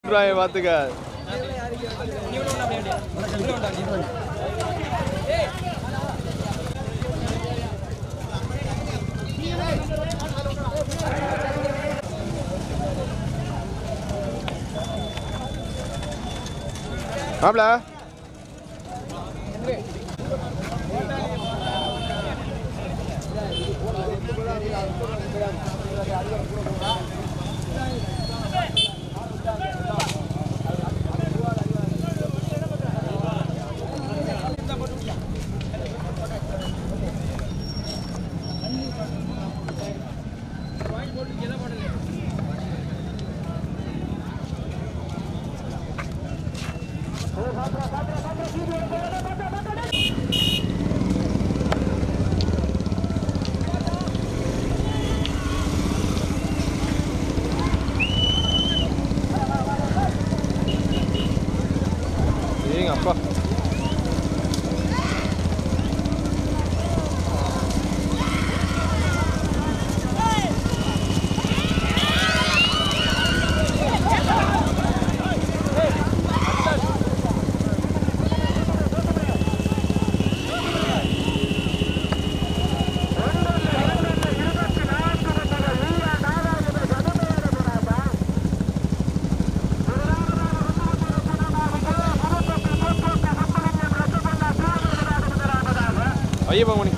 பார்த்துக்க மாப்ள ஏங்க அப்பா ஐயப்பா மணி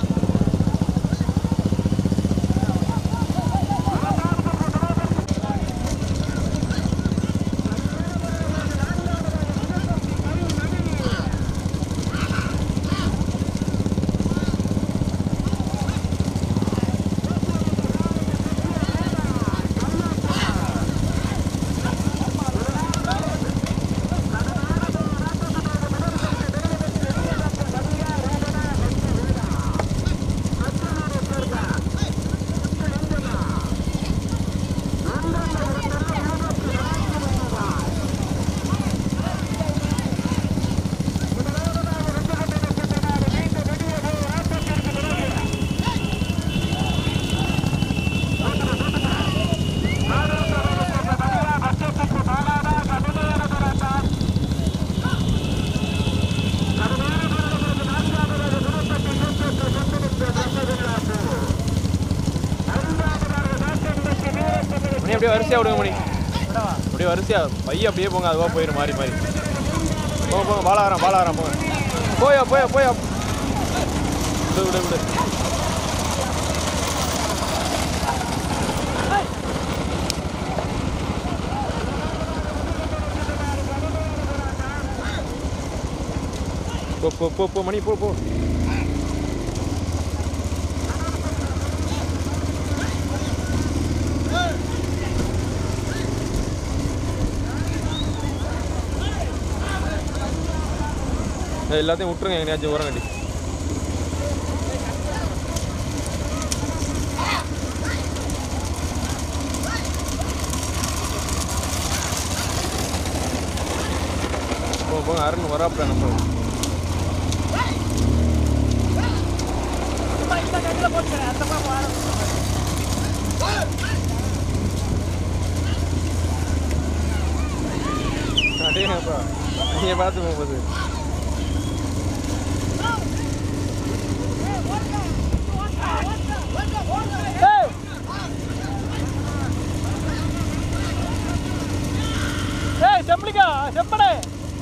மணி அப்படியே வரிசையா விடுங்க மணி அப்படியே வரிசையா பைய அப்படியே போங்க அதுவா போயிடும் மாறி மாறி போங்க போங்க பாலாரம் பாலாரம் போங்க போயா போயா போயா விடு விடு விடு போ போ போ போ மணி போ போ ஏய், எல்லாத்தையும் விட்டுருங்க எங்கேயாச்சும் உரம் கட்டி போ போங்க அருண் வராப்புல நம்ம அடேங்கப்பா நீங்கள் பார்த்து போகும்போது ஏய் செம்பளிக்கா செம்படை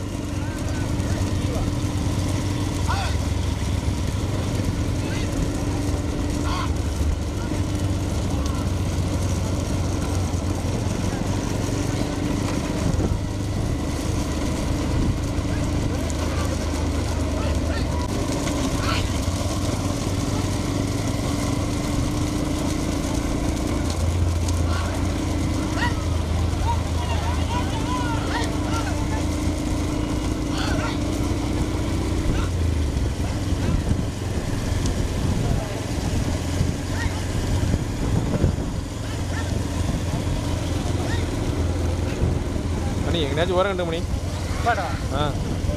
மணி எங்கேயாச்சும் உரம் கட்டு மணி பாடா ஆ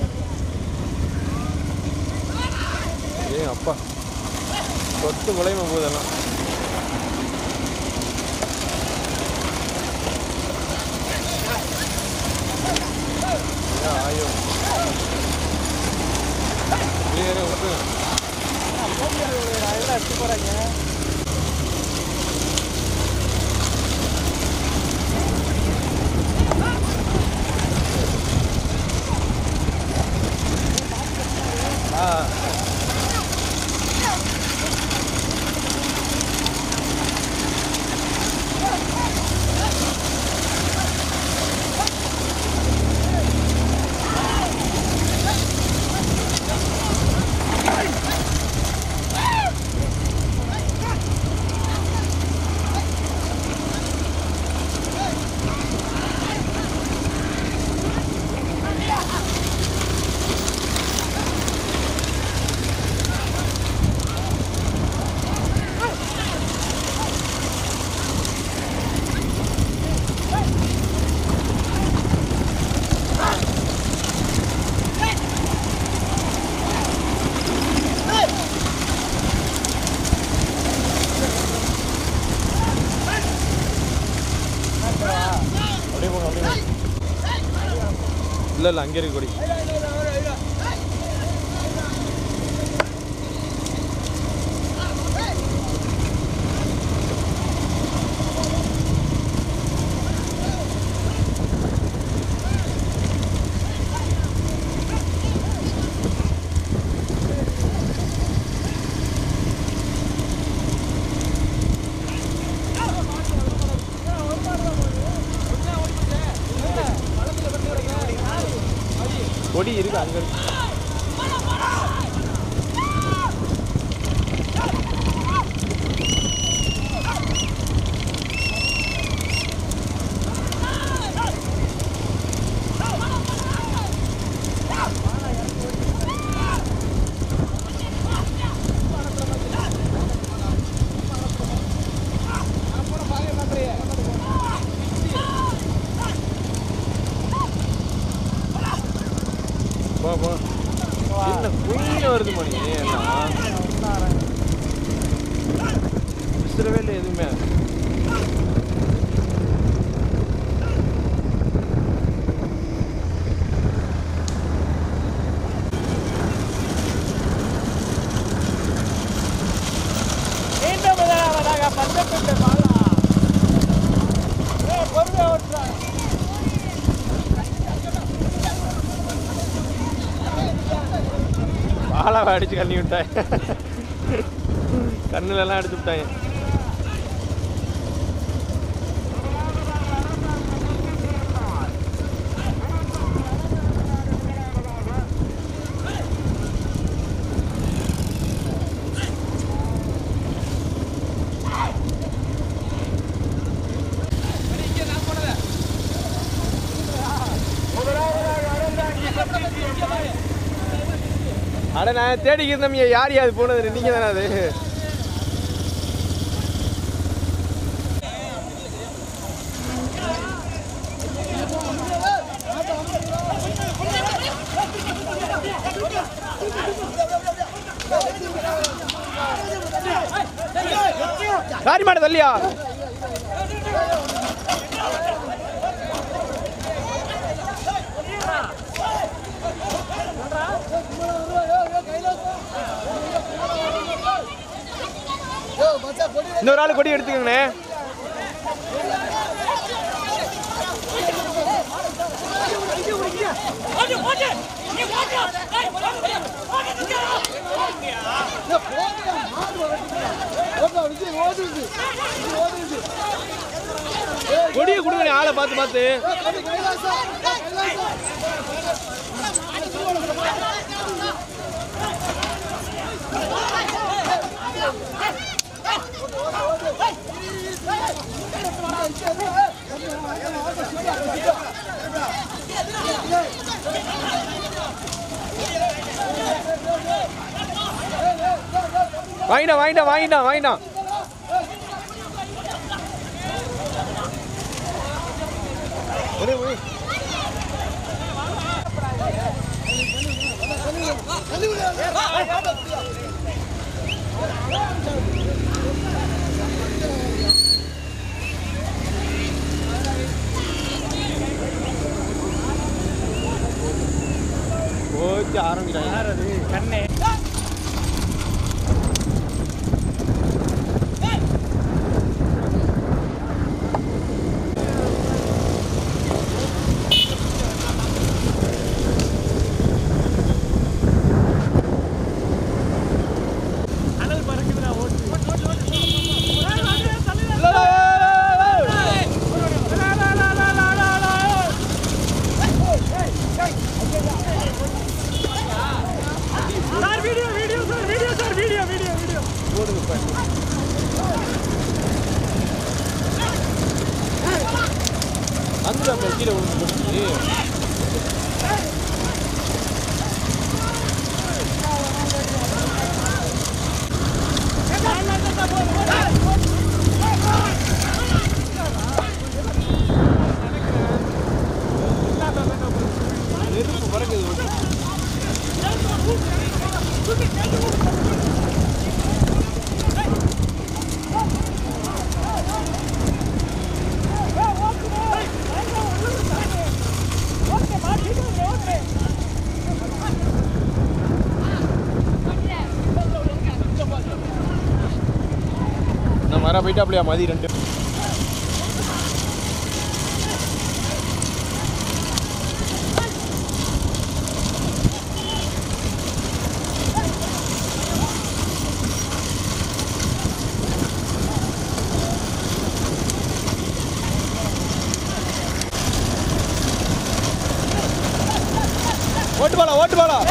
ஏ அப்பா சொத்து குலையுமா போதெல்லாம் போறாங்க ஆ அப்படியே போங்க அப்படியே போங்க இல்லை இல்லை அங்கே இருக்கு கொடி கொடி இருக்கு அங்கே இருக்கு போ போ என்ன குயில வருது மணி எல்லாம் விசிறவே இல்லை எதுவுமே மீண்டும் முதலாவதாக பஞ்சப்பட்டு பாலா ஏ பொறுமையா ஓட்டுறா பாலாவை அடிச்சு கண்ணி விட்டாங்க கண்ணுல எல்லாம் அடிச்சு விட்டாங்க அட நான் தேடிக்கிட்டு இருந்தோம் யார் யார் போனது நீங்க தானே அது காரி மாட்ட தள்ளியா இன்னொரு ஆள் கொடி எடுத்துக்கோங்கண்ணே கொடியை கொடுங்க ஆளை பார்த்து பார்த்து வாங்கிட்டா வாங்கிட்டா வாங்கிட்டா வாங்கிட்டா ஒரே ஒரே போச்சு ஆரம்பிக்கிறாங்க யார் அது கண்ணே நேராக போயிட்டு அப்படியே மதி ரெண்டு ஓட்டு போலாம் ஓட்டு போலாம்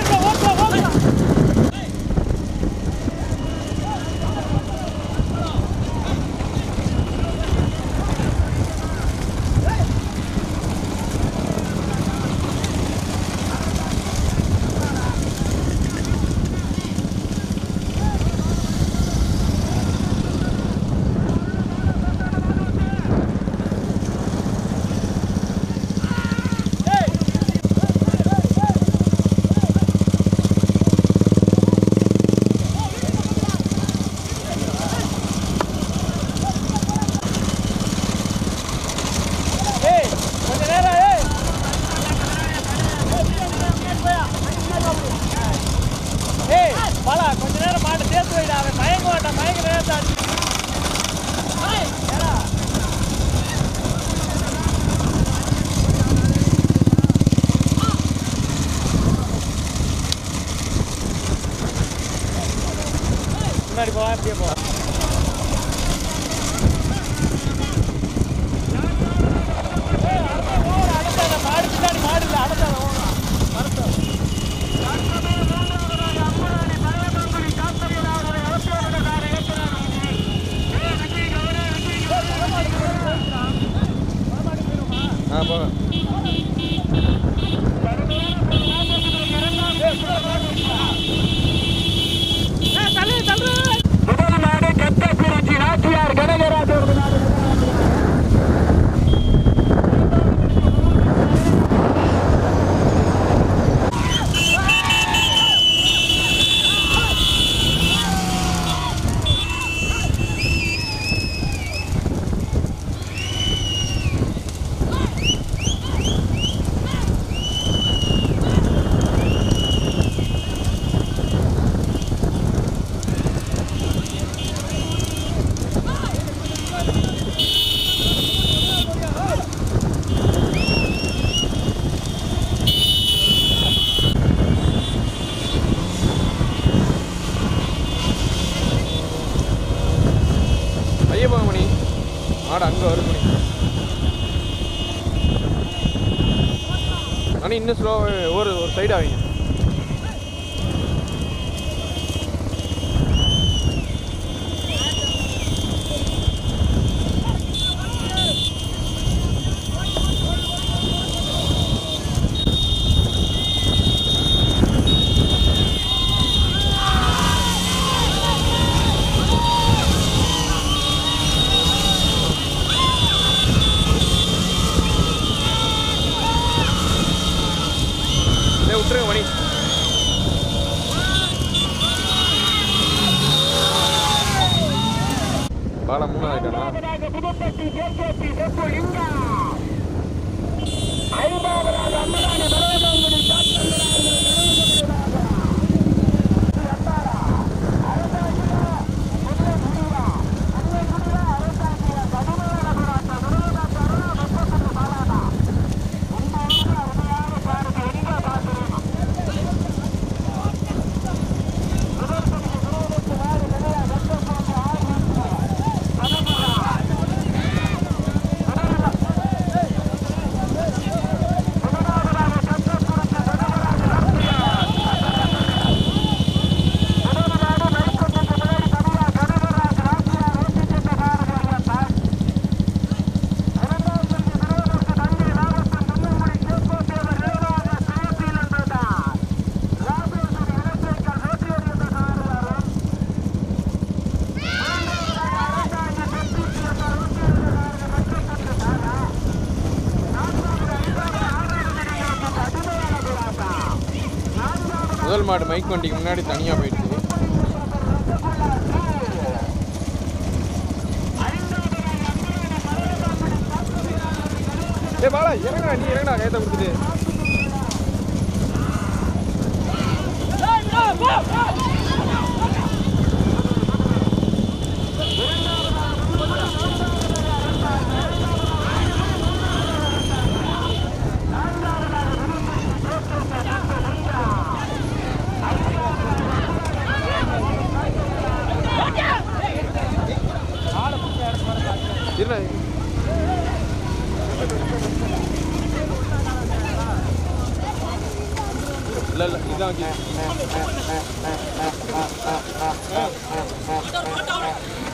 ஏய் கொஞ்ச நேரம் ஏய் ஏய் பாலா கொஞ்ச நேரம் மாட்டை சேர்த்து வைடா அவன் மயங்க மாட்டான் மயங்க நேரத்தான் முன்னாடி போவா அப்படியே போவா மாடு பின்னாடி மாடு இல்லை அடுத்தால ஓடுறான் ஆ போங்க முதல் நாடு கட்டக்குறிச்சி நாச்சியார் கனகராஜ் அவர்கள் நாடு ஐயா போங்க மணி மாடு அங்கே வரும் மணி ஆனால் இன்னும் ஸ்லோ ஒரு ஒரு சைடு ஆவீங்க டேய் விட்டுருங்க மணி பாலா மூணாவது ஆயிட்டானா புதுப்பட்டி கேகேபி செப்பு லிங்கா ஐந்தாவதாக அம்மனாடி மரதங்குடி முதல் மாடு மைக் வண்டிக்கு முன்னாடி தனியாக போயிடுச்சு ஏ பாலா இறங்கடா நீ இறங்கடா கையத்தை கொடுத்துட்டு இரண்டாவது இருண்ணா இல்லை இல்லை இதான் கீ